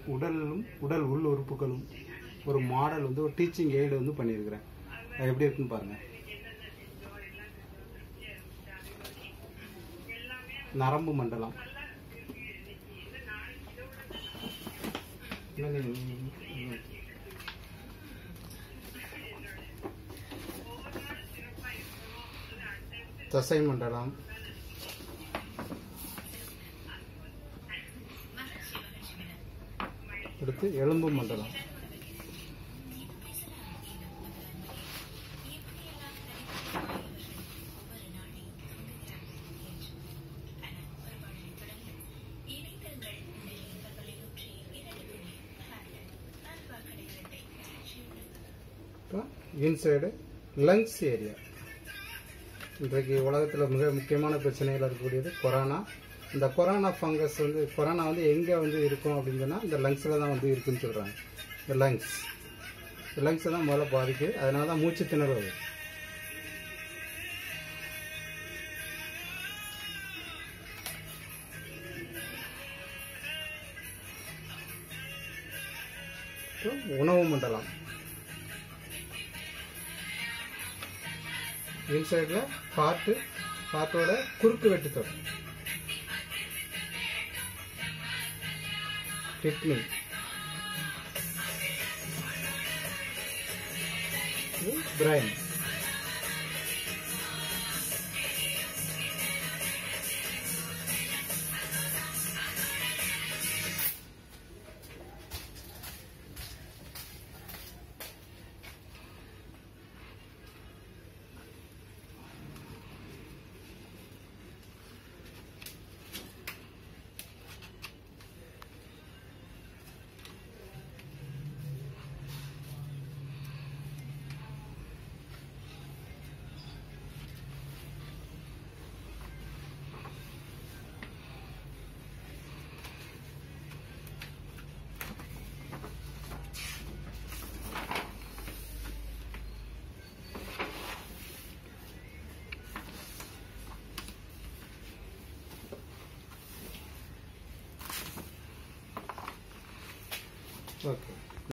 உடலும் உடல் உள் உறுப்புகளும் ஒரு மாடல் வந்து ஒரு டீச்சிங் எய்டு வந்து பண்ணியிருக்கிறேன் அது எப்படி இருக்குன்னு பாருங்க நரம்பு மண்டலம் இல்ல, நீ- நீ- நீ- தசை மண்டலம் அடுத்து எலும்பு மண்டலம் இன்சைடு லங்ஸ் ஏரியா இன்றைக்கு உலகத்தில் மிக முக்கியமான பிரச்சனைகள் இருக்கக்கூடியது கொரோனா இந்த கொரோனா ஃபங்கஸ் வந்து கொரோனா வந்து எங்கே வந்து இருக்கும் அப்படின்னு சொன்னால் இந்த லங்ஸில் தான் வந்து இருக்குன்னு சொல்கிறாங்க இந்த லங்ஸ் இந்த லங்ஸை தான் முதல்ல பாதிக்குது அதனால தான் மூச்சு திணறல் வருது அப்புறம் உணவு மண்டலம் இன்சைடில் காற்று காற்றோட குறுக்கு வெட்டு தொடர் கிட்னி பிரைன்